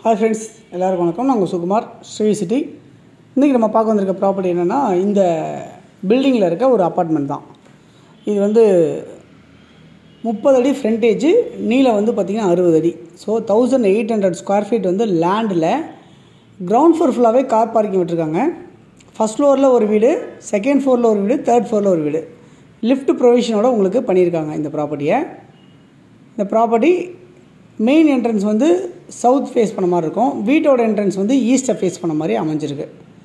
hi friends எல்லாருக்கும் வணக்கம் நான் உங்கள் சுகுமார் ஸ்ரீ சிட்டி இன்றைக்கி நம்ம பார்க்க வந்திருக்க ப்ராப்பர்ட்டி என்னென்னா இந்த பில்டிங்கில் இருக்க ஒரு அப்பார்ட்மெண்ட் தான் இது வந்து முப்பது அடி ஃப்ரண்டேஜ் நீளம் வந்து பார்த்திங்கன்னா அறுபது அடி so thousand eight hundred square feet வந்து லேண்டில் கிரவுண்ட் ஃப்ளோர் ஃபுல்லாகவே கார் பார்க்கிங் விட்டுருக்காங்க ஃபஸ்ட் ஃப்ளோரில் ஒரு வீடு செகண்ட் ஃப்ளோரில் ஒரு வீடு தேர்ட் ஃப்ளோரில் ஒரு வீடு லிஃப்ட் ப்ரொவிஷனோட உங்களுக்கு பண்ணியிருக்காங்க இந்த ப்ராப்பர்ட்டியை இந்த ப்ராப்பர்ட்டி மெயின் என்ட்ரன்ஸ் வந்து சவுத் ஃபேஸ் பண்ண மாதிரி இருக்கும் வீட்டோட என்ட்ரன்ஸ் வந்து ஈஸ்ட்டை ஃபேஸ் பண்ண மாதிரி அமைஞ்சிருக்கு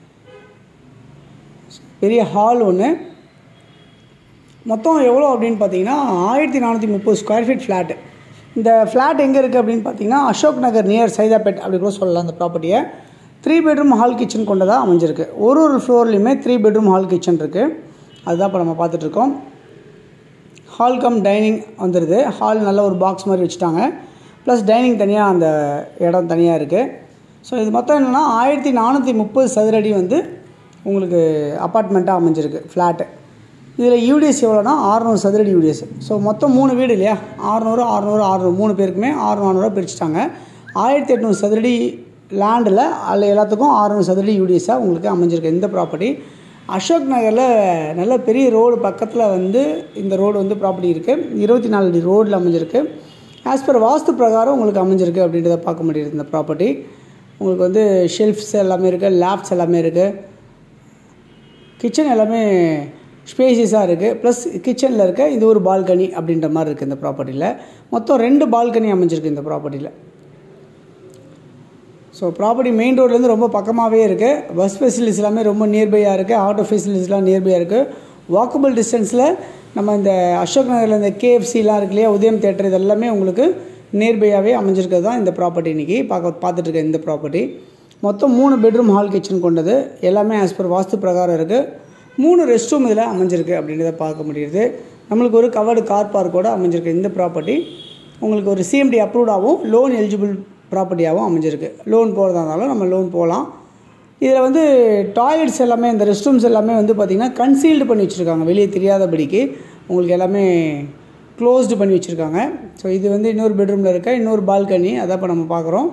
பெரிய ஹால் ஒன்று மொத்தம் எவ்வளோ அப்படின்னு பார்த்தீங்கன்னா ஆயிரத்தி நானூற்றி முப்பது ஸ்கொயர் ஃபீட் ஃப்ளாட்டு இந்த ஃப்ளாட் எங்கே இருக்குது அப்படின்னு பார்த்தீங்கன்னா அசோக் நகர் நியர் சைதாப்பேட் அப்படி கூட சொல்லலாம் அந்த ப்ராப்பர்ட்டியை த்ரீ பெட்ரூம் ஹால் கிச்சன் கொண்டதாக அமைஞ்சிருக்கு ஒரு ஒரு ஃப்ளோர்லேயுமே த்ரீ பெட்ரூம் ஹால் கிச்சன் இருக்குது அதுதான் இப்போ நம்ம பார்த்துட்ருக்கோம் ஹால் கம் டைனிங் வந்துடுது ஹால் நல்ல ஒரு பாக்ஸ் மாதிரி வச்சுட்டாங்க ப்ளஸ் டைனிங் தனியாக அந்த இடம் தனியாக இருக்குது ஸோ இது மொத்தம் என்னென்னா ஆயிரத்தி நானூற்றி முப்பது சதுரடி வந்து உங்களுக்கு அப்பார்ட்மெண்ட்டாக அமைஞ்சிருக்கு ஃப்ளாட்டு இதில் யூடிஎஸ் எவ்வளோனா ஆறுநூறு சதுரடி யூடிஎஸ் ஸோ மொத்தம் மூணு வீடு இல்லையா ஆறுநூறு ஆறுநூறு ஆறுநூறு மூணு பேருக்குமே ஆறு நானூறுவா பிரிச்சுட்டாங்க ஆயிரத்தி எட்நூறு சதுரடி லேண்டில் அதில் எல்லாத்துக்கும் ஆறுநூறு சதுரடி யூடிஎஸாக உங்களுக்கு அமைஞ்சிருக்கு இந்த ப்ராப்பர்ட்டி அசோக் நகரில் நல்ல பெரிய ரோடு பக்கத்தில் வந்து இந்த ரோடு வந்து ப்ராப்பர்ட்டி இருக்குது இருபத்தி நாலு அடி ரோடில் அமைஞ்சிருக்கு ஆஸ் பர் வாஸ்து பிரகாரம் உங்களுக்கு அமைஞ்சிருக்கு அப்படின்றத பார்க்க முடியுது இந்த ப்ராப்பர்ட்டி உங்களுக்கு வந்து ஷெல்ஃப்ஸ் எல்லாமே இருக்குது லேப்ஸ் எல்லாமே இருக்குது கிச்சன் எல்லாமே ஸ்பேசியஸாக இருக்குது ப்ளஸ் கிச்சனில் இருக்க இது ஒரு பால்கனி அப்படின்ற மாதிரி இருக்குது இந்த ப்ராப்பர்ட்டியில் மொத்தம் ரெண்டு பால்கனி அமைஞ்சிருக்கு இந்த ப்ராப்பர்ட்டியில் ஸோ ப்ராப்பர்ட்டி மெயின் ரோட்லேருந்து ரொம்ப பக்கமாகவே இருக்குது பஸ் ஃபெசிலிட்டிஸ் எல்லாமே ரொம்ப நியர்பையாக இருக்குது ஆட்டோ ஃபெசிலிட்டிஸ்லாம் நியர்பையாக இருக்குது வாக்கபிள் டிஸ்டன்ஸில் நம்ம இந்த அசோக் நகரில் இந்த கேஎஃப்சிலாம் இருக்கு இல்லையா உதயம் தேட்டர் இது எல்லாமே உங்களுக்கு நியர்பையாகவே அமைஞ்சிருக்கிறது தான் இந்த ப்ராப்பர்ட்டி இன்றைக்கி பார்க்க பார்த்துட்டு இருக்க இந்த ப்ராப்பர்ட்டி மொத்தம் மூணு பெட்ரூம் ஹால் கிச்சன் கொண்டது எல்லாமே ஆஸ் பர் வாஸ்து பிரகாரம் இருக்குது மூணு ரெஸ்ட் ரூம் இதில் அமைஞ்சிருக்கு அப்படின்றத பார்க்க முடியுது நம்மளுக்கு ஒரு கவர்டு கார் பார்க்கோடு அமைஞ்சிருக்கு இந்த ப்ராப்பர்ட்டி உங்களுக்கு ஒரு சிஎம்டி அப்ரூவ்டாகவும் லோன் எலிஜிபிள் ப்ராப்பர்ட்டியாகவும் அமைஞ்சிருக்கு லோன் போகிறதா இருந்தாலும் நம்ம லோன் போகலாம் இதில் வந்து டாய்லெட்ஸ் எல்லாமே இந்த ரெஸ்ட் ரூம்ஸ் எல்லாமே வந்து பார்த்திங்கன்னா கன்சீல்டு பண்ணி வச்சுருக்காங்க வெளியே தெரியாதபடிக்கு உங்களுக்கு எல்லாமே க்ளோஸ்டு பண்ணி வச்சுருக்காங்க ஸோ இது வந்து இன்னொரு பெட்ரூமில் இருக்க இன்னொரு பால்கனி அதான் இப்போ நம்ம பார்க்குறோம்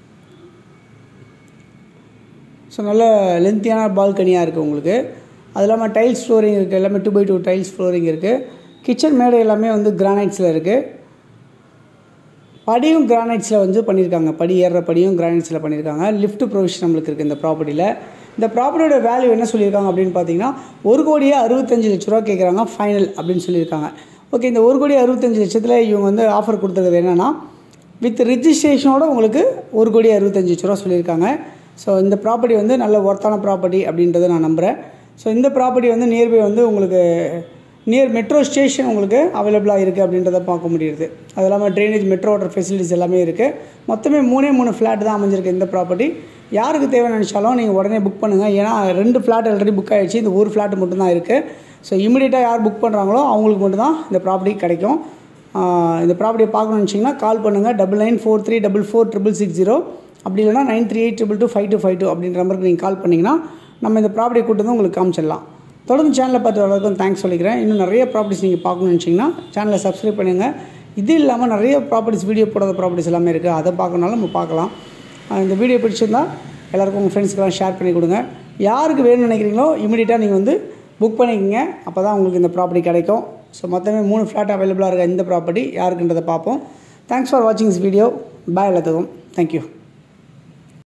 ஸோ நல்ல லென்த்தியான பால்கனியாக இருக்குது உங்களுக்கு அது இல்லாமல் டைல்ஸ் ஃப்ளோரிங் இருக்குது எல்லாமே two by two tiles flooring இருக்குது கிச்சன் மேடை எல்லாமே வந்து கிரானைட்ஸில் இருக்குது படியும் கிரானைட்ஸில் வந்து பண்ணியிருக்காங்க படி ஏறுற படியும் கிரானைட்ஸில் பண்ணியிருக்காங்க லிஃப்ட் ப்ரொவிஷன் நம்மளுக்கு இருக்குது இந்த ப்ராப்பர்ட்டியில் இந்த ப்ராப்பர்ட்டியோட வேல்யூ என்ன சொல்லியிருக்காங்க அப்படின்னு பார்த்தீங்கன்னா ஒரு கோடியே அறுபத்தஞ்சு லட்ச ரூபா கேட்குறாங்க ஃபைனல் அப்படின்னு சொல்லியிருக்காங்க ஓகே இந்த ஒரு கோடி அறுபத்தஞ்சு லட்சத்தில் இவங்க வந்து ஆஃபர் கொடுத்துருக்குது என்னென்னா வித் ரிஜிஸ்ட்ரேஷனோட உங்களுக்கு ஒரு கோடி அறுபத்தஞ்சு லட்ச ரூபா சொல்லியிருக்காங்க ஸோ இந்த ப்ராப்பர்ட்டி வந்து நல்ல ஒர்த்தான ப்ராப்பர்ட்டி அப்படின்றத நான் நம்புகிறேன் ஸோ இந்த ப்ராப்பர்ட்டி வந்து நியர்பை வந்து உங்களுக்கு நியர் மெட்ரோ ஸ்டேஷன் உங்களுக்கு அவைலபிளாக இருக்குது அப்படின்றத பார்க்க முடியுது அது இல்லாமல் ட்ரைனேஜ் மெட்ரோ வாட்டர் ஃபெசிலிட்டிஸ் எல்லாமே இருக்குது மொத்தமே மூணே மூணு ஃப்ளாட் தான் அமைஞ்சிருக்கு இந்த ப்ராப்பர்ட்டி யாருக்கு தேவை நினச்சாலும் நீங்கள் உடனே புக் பண்ணுங்கள் ஏன்னா ரெண்டு ஃப்ளாட் ஆல்ரெடி புக் ஆகிடுச்சு இந்த ஒரு ஃப்ளாட் மட்டும்தான் இருக்குது ஸோ இமீடியட்டாக யார் புக் பண்ணுறாங்களோ அவங்களுக்கு மட்டும்தான் இந்த ப்ராப்பர்ட்டி கிடைக்கும் இந்த ப்ராப்பர்ட்டியை பார்க்கணும்னு வச்சிங்கன்னா கால் பண்ணுங்கள் double nine four three double four triple six zero அப்படி இல்லைனா nine three eight triple two five two five two அப்படின்ற நம்பருக்கு நீங்கள் கால் பண்ணிங்கன்னா நம்ம இந்த ப்ராப்பர்ட்டி கூட்டு வந்து உங்களுக்கு காமிச்சிடலாம் தொடர்ந்து சேனலை பார்த்து வளர்க்கும் தேங்க்ஸ் சொல்லிக்கிறேன் இன்னும் நிறைய ப்ராப்பர்ட்டிஸ் நீங்கள் பார்க்கணும்னு நினச்சிங்கன்னா சேனலை சப்ஸ்கிரைப் பண்ணுங்கள் இது இல்லாமல் நிறைய ப்ராப்பர்ட்டிஸ் வீடியோ போடாத ப்ராப்பர்ட்டிஸ் எல்லாமே இருக்குது அதை பார்க்கணுனாலும் நம்ம பார்க்கலாம் இந்த வீடியோ பிடிச்சிருந்தால் எல்லாருக்கும் உங்கள் ஃப்ரெண்ட்ஸ்க்கெல்லாம் ஷேர் பண்ணி கொடுங்க யாருக்கு வேணும்னு நினைக்கிறீங்களோ இமீடியட்டாக நீங்கள் வந்து புக் பண்ணிக்கோங்க அப்போ தான் உங்களுக்கு இந்த ப்ராப்பர்ட்டி கிடைக்கும் ஸோ மொத்தமே மூணு ஃப்ளாட் அவைலபிளாக இருக்க இந்த ப்ராப்பர்ட்டி யாருக்குன்றதை பார்ப்போம் தேங்க்ஸ் ஃபார் வாட்சிங் திஸ் வீடியோ பாய் எல்லாத்துக்கும் தேங்க்யூ